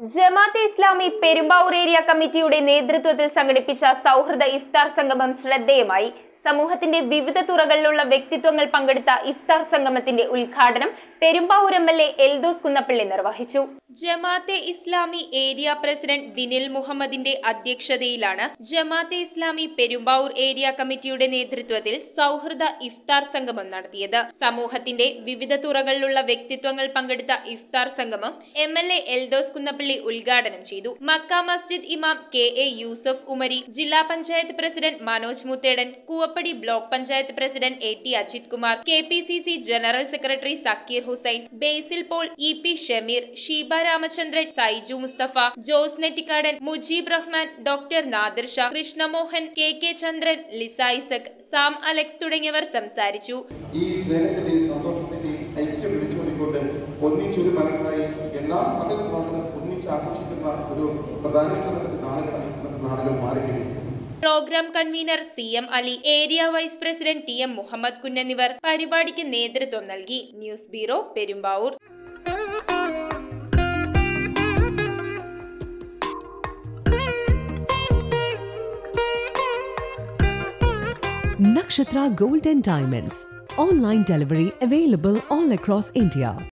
Jamaat-e Islami Perumbavoor area കമ്മിറ്റിയുടെ നേതൃത്വത്തിൽ സംഘടിപ്പിച്ച സൗഹൃദ ഇഫ്താർ സംഗമം ശ്രദ്ധേയമായി സമൂഹത്തിന്റെ വിവിധ തുറകളിലുള്ള വ്യക്തിത്വങ്ങൾ പങ്കെടുത്ത ഇഫ്താർ സംഗമത്തിന്റെ ഉദ്ഘാടനം Perumbavoor M L A Eldhose Kunnappilly നിർവഹിച്ചു ജമാഅത്തെ ഇസ്ലാമി ഏരിയ പ്രസിഡന്റ് ദിനിൽ മുഹമ്മദിന്റെ അധ്യക്ഷതയിലാണ് ജമാഅത്തെ ഇസ്ലാമി പെരുമ്പാവൂർ ഏരിയ കമ്മിറ്റിയുടെ നേതൃത്വത്തിൽ സൗഹൃദ ഇഫ്താർ സംഗമം നടത്തിയത് സമൂഹത്തിന്റെ വിവിധ തുറകളിലുള്ള വ്യക്തിത്വങ്ങൾ പങ്കെടുത്ത ഇഫ്താർ സംഗമം M L A Eldhose Kunnappilly ഉദ്ഘാടനം ചെയ്തു മക്ക മസ്ജിദ് ഇമാം കെ എ യൂസഫ് ഉമരി ജില്ലാ panchayat president Manoj Muthedan Koovappady block panchayat president A T Ajith Kumar K P C C general secretary Zakir Hussain Basil Paul E P Shameer Sheeba Ramachandran Saiju Mustafa Jose Nettikadan Mujeeb Rahman doctor Nadir Shah Krishnamohan K K Chandran Lisa Isaac Sam Alex തുടങ്ങിയവർ സംസാരിച്ചു ഈ സ്നേഹത്തിന്റെയും സന്തോഷത്തിന്റെയും ഐക്യം വിളിച്ചോതിക്കൊണ്ട് ഒന്നിച്ചൊരു മനസ്സായി എല്ലാ മതവിഭാഗങ്ങളും ഒന്നിച്ച് ആഘോഷിക്കുന്ന ഒരു പ്രധാനിഷ്ടത്തിന്റെ നാളുകളായി ഇന്നത്തെ നാടുകൾ മാറിക്കഴിഞ്ഞിരിക്കുന്നു programme convener C M Ali area vice president T M Muhammad കുൻ എന്നിവർ പരിപാടിക്ക് നേതൃത്വം നൽകി news bureau Perumbavoor Nakshatra Gold and Diamonds. Online delivery available all across India.